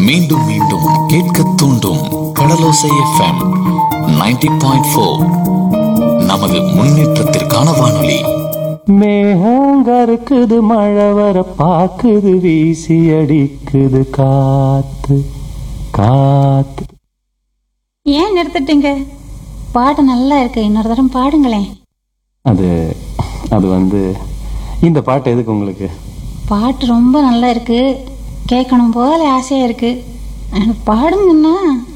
மீண்டும் மீண்டும் கேட்க தூண்டும் கடலோசை எஃப்எம் 90.4 பாயிண்ட் நமது முன்னேற்றத்திற்கான வானொலி மேகங்க இருக்குது மழை வர பாக்குது வீசி அடிக்குது காத்து காத்து ஏன் நிறுத்திட்டீங்க பாட்டு நல்லா இருக்கு இன்னொரு தரம் பாடுங்களேன் அது அது வந்து இந்த பாட்டு எதுக்கு உங்களுக்கு பாட்டு ரொம்ப நல்லா இருக்கு கேட்கணும் போல ஆசையா இருக்கு எனக்கு பாடுங்கன்னா